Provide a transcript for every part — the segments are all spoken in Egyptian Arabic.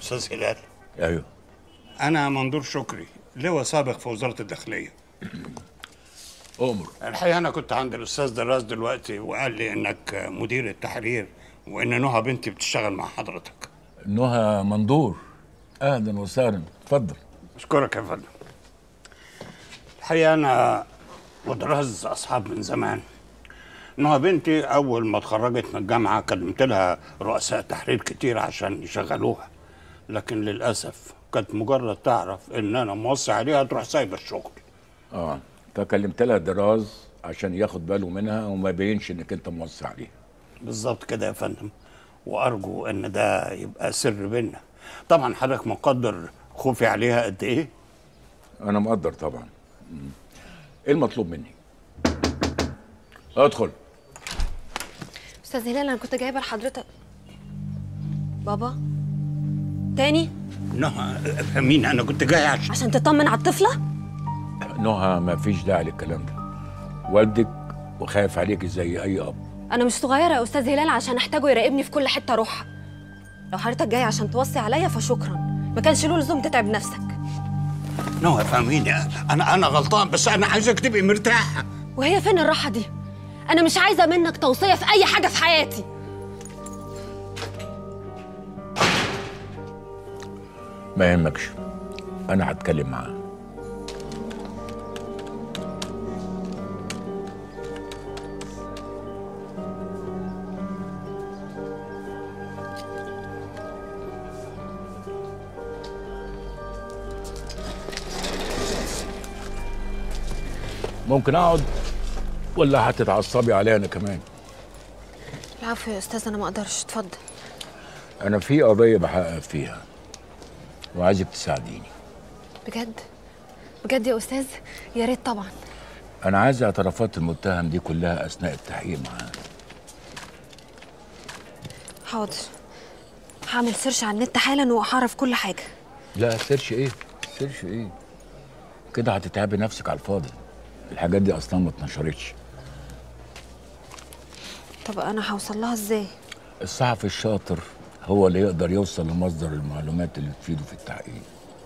استاذ هلال ايوه انا منظور شكري لواء سابق في وزاره الداخليه امر الحقيقه انا كنت عند الاستاذ دراز دلوقتي وقال لي انك مدير التحرير وان نهى بنتي بتشتغل مع حضرتك نهى مندور اهلا وسهلا اتفضل اشكرك يا فندم الحقيقه انا ودراز اصحاب من زمان نهى بنتي اول ما اتخرجت من الجامعه قدمت لها رؤساء تحرير كتير عشان يشغلوها لكن للاسف كانت مجرد تعرف ان انا موصي عليها تروح سايبه الشغل اه فكلمت لها دراز عشان ياخد باله منها وما يبينش انك انت موصي عليها بالظبط كده يا فندم وارجو ان ده يبقى سر بينا طبعا حضرتك مقدر خوفي عليها قد ايه انا مقدر طبعا مم. ايه المطلوب مني ادخل استاذ هلال انا كنت جايبه لحضرتك بابا تاني نهى فهمين انا كنت جاي عشان عشان تطمن على الطفله نهى ما فيش داعي للكلام ده والدك وخايف عليك زي اي اب انا مش صغيره يا استاذ هلال عشان احتاجه يراقبني في كل حته اروحها لو حضرتك جاي عشان توصي عليا فشكرا ما كانش له لزوم تتعب نفسك نهى فهميني انا انا غلطان بس انا عايزك تبقي مرتاحه وهي فين الراحه دي انا مش عايزه منك توصيه في اي حاجه في حياتي ما يهمكش انا هتكلم معاه ممكن اقعد ولا هتتعصبي عليا انا كمان العفو يا استاذ انا ما اقدرش اتفضل انا في قضيه بحقق فيها وعايزك تساعديني بجد بجد يا استاذ يا ريت طبعا انا عايز اعترافات المتهم دي كلها اثناء التحقيق معاه حاضر هعمل سيرش على النت حالا وهعرف كل حاجه لا سيرش ايه سيرش ايه كده هتتعبي نفسك على الفاضي الحاجات دي اصلا ما اتنشرتش طب انا هوصل لها ازاي الصحفي الشاطر هو اللي يقدر يوصل لمصدر المعلومات اللي تفيده في التحقيق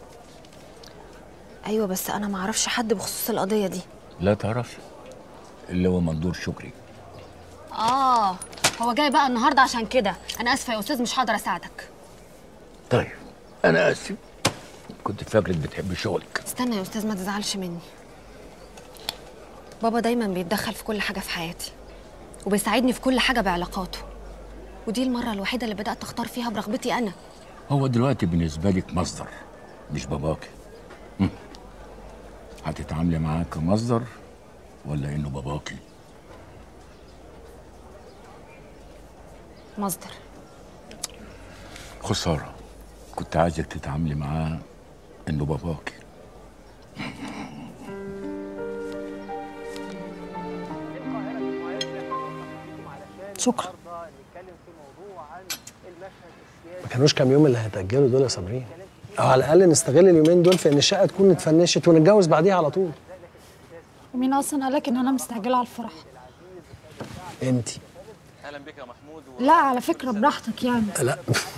ايوه بس انا ما اعرفش حد بخصوص القضيه دي لا تعرفي اللي هو مندور شكري اه هو جاي بقى النهارده عشان كده انا اسفه يا استاذ مش هقدر اساعدك طيب انا اسف كنت فاكرك بتحبي شغلك استنى يا استاذ ما تزعلش مني بابا دايما بيتدخل في كل حاجه في حياتي وبيساعدني في كل حاجه بعلاقاته ودي المره الوحيده اللي بدات اختار فيها برغبتي انا هو دلوقتي بالنسبه لك مصدر مش باباكي هم. هتتعاملي معاه كمصدر ولا انه باباكي مصدر خساره كنت عايزك تتعاملي معاه انه باباكي شكرا ما كانوش كام يوم اللي هيتأجلوا دول يا صابرين او على الاقل نستغل اليومين دول في ان الشقه تكون اتفنشت ونتجوز بعديها على طول ومين اصلا قالك ان انا مستعجله على الفرح انت لا على فكره براحتك يعني لا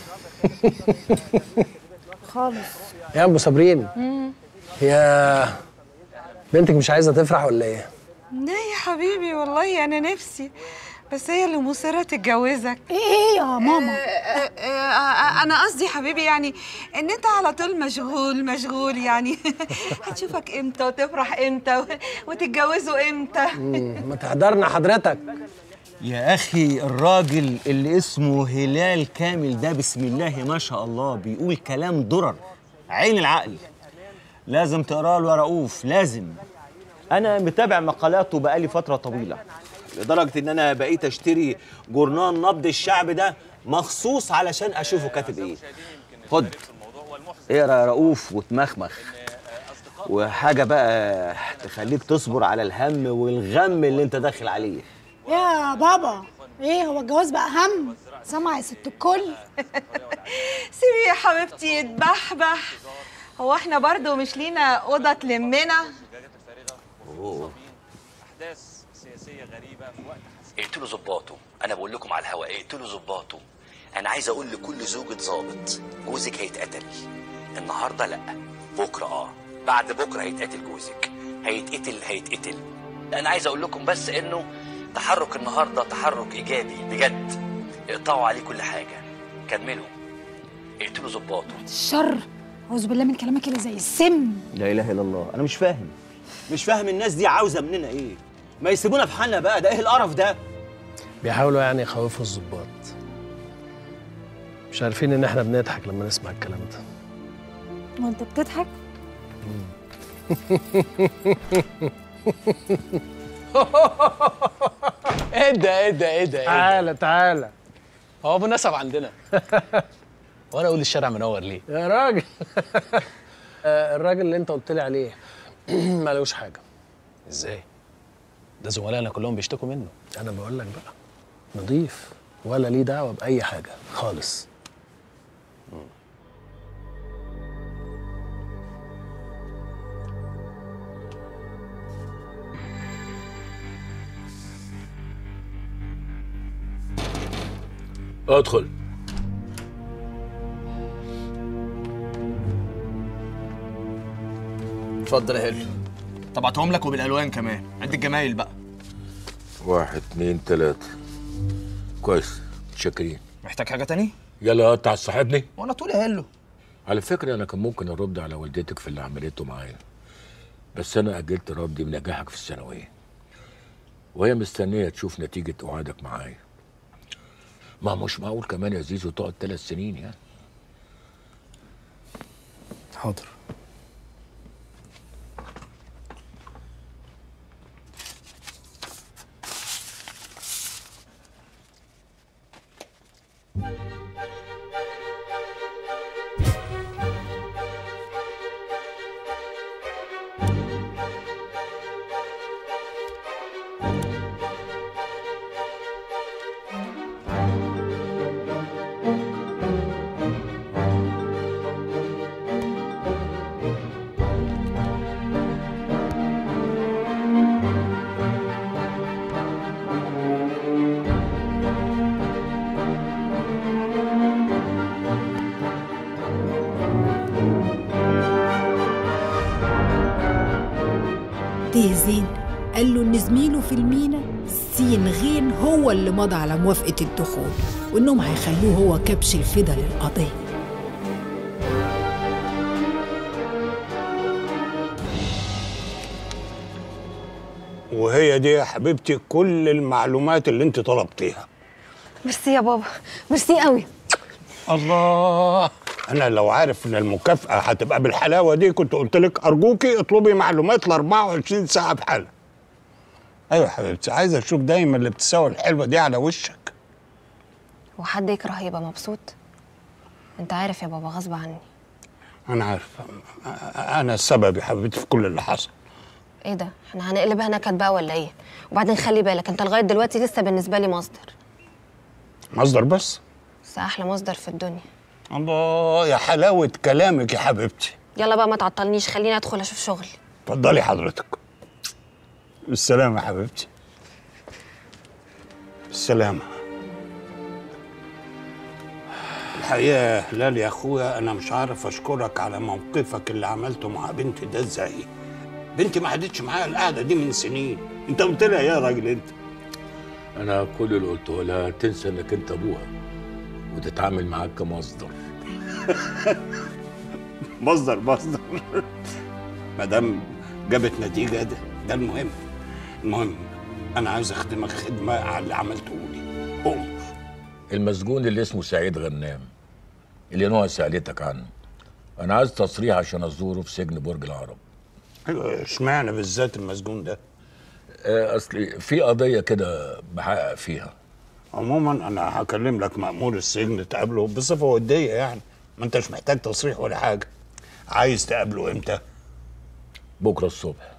خالص يا ابو صابرين هي بنتك مش عايزه تفرح ولا ايه لا يا حبيبي والله انا نفسي بس هي اللي مصره تتجوزك ايه ايه يا ماما آه، آه، آه، انا قصدي حبيبي يعني ان انت على طول مشغول مشغول يعني هتشوفك امتى وتفرح امتى و- وتتجوزوا امتى مم، ما تحضرنا حضرتك يا اخي الراجل اللي اسمه هلال كامل ده بسم الله ما شاء الله بيقول كلام درر عين العقل لازم تقرا له يا رؤوف لازم انا متابع مقالاته بقالي فتره طويله لدرجه ان انا بقيت اشتري جورنال نبض الشعب ده مخصوص علشان اشوفه كاتب ايه خد اقرا يا رؤوف وتمخمخ وحاجه بقى تخليك تصبر على الهم والغم اللي انت داخل عليه يا بابا ايه هو الجواز بقى هم سامعه يا ست الكل سيبي يا حبيبتي يتبحبح هو احنا برضو مش لينا اوضه تلمنا اقتلوا ظباطه انا بقول لكم على الهواء اقتلوا ظباطه انا عايز اقول لكل زوجة ظابط جوزك هيتقتل النهارده لا بكره اه بعد بكره هيتقتل جوزك هيتقتل هيتقتل انا عايز اقول لكم بس انه تحرك النهارده تحرك ايجابي بجد اقطعوا عليه كل حاجه كملوا اقتلوا ظباطه الشر اعوذ بالله من كلامك اللي زي السم لا اله الا الله انا مش فاهم مش فاهم الناس دي عاوزه مننا ايه ما يسيبونا في حالنا بقى ده ايه القرف ده بيحاولوا يعني يخوفوا الظباط مش عارفين ان احنا بنضحك لما نسمع الكلام ده وانت بتضحك ايه ده ايه ده ايه ده ايه ده تعالى تعالى هو ابو نسب عندنا وانا اقول الشارع منور ليه يا راجل آه، الراجل اللي انت قلت لي عليه مالوش حاجه ازاي ده زملائنا كلهم بيشتكوا منه انا بقول لك بقى نضيف ولا ليه دعوه باي حاجه خالص ادخل اتفضل يا هلو طبعتهم لك وبالالوان كمان قد الجمايل بقى واحد اتنين تلاتة كويس متشكرين محتاج حاجه تاني يلا قطع صاحبني وانا طول يا هلو على فكرة أنا كان ممكن أرد على والدتك في اللي عملته معايا بس أنا أجلت ردي بنجاحك في الثانوية وهي مستنية تشوف نتيجة قعادك معايا ما مش معقول كمان يا زيزو تقعد ثلاث سنين يعني حاضر تيه زين قال له ان زميله في المينا سين غين هو اللي مضى على موافقة الدخول وانهم هيخلوه هو كبش الفدا للقضية وهي دي يا حبيبتي كل المعلومات اللي انت طلبتيها ميرسي يا بابا ميرسي قوي الله انا لو عارف ان المكافاه هتبقى بالحلاوه دي كنت قلت لك ارجوكي اطلبي معلومات ل 24 ساعه بحالها ايوه يا حبيبتي عايز اشوف دايما الابتسامه الحلوه دي على وشك هو حد يكره يبقى مبسوط انت عارف يا بابا غصب عني انا عارف انا السبب يا حبيبتي في كل اللي حصل ايه ده احنا هنقلبها نكد بقى ولا ايه وبعدين خلي بالك انت لغايه دلوقتي لسه بالنسبه لي مصدر مصدر بس بس احلى مصدر في الدنيا الله يا حلاوه كلامك يا حبيبتي يلا بقى ما تعطلنيش خليني ادخل اشوف شغلي اتفضلي حضرتك بالسلامه يا حبيبتي بالسلامه الحقيقه يا هلال يا اخويا انا مش عارف اشكرك على موقفك اللي عملته مع بنتي ده ازاي بنتي ما عادتش معايا القعده دي من سنين انت قلت لها يا راجل انت أنا كل اللي قلته لها تنسى إنك أنت أبوها وتتعامل معاك كمصدر مصدر مصدر ما دام جابت نتيجه ده ده المهم المهم انا عايز اخدمك خدمه على اللي عملته لي قوم المسجون اللي اسمه سعيد غنام اللي نوع سألتك عنه أنا عايز تصريح عشان أزوره في سجن برج العرب ايوه اشمعنى بالذات المسجون ده آه، أصلي في قضية كده بحقق فيها عموما انا هكلم لك مأمور السجن تقابله بصفه وديه يعني ما انتش محتاج تصريح ولا حاجه عايز تقابله امتى بكرة الصبح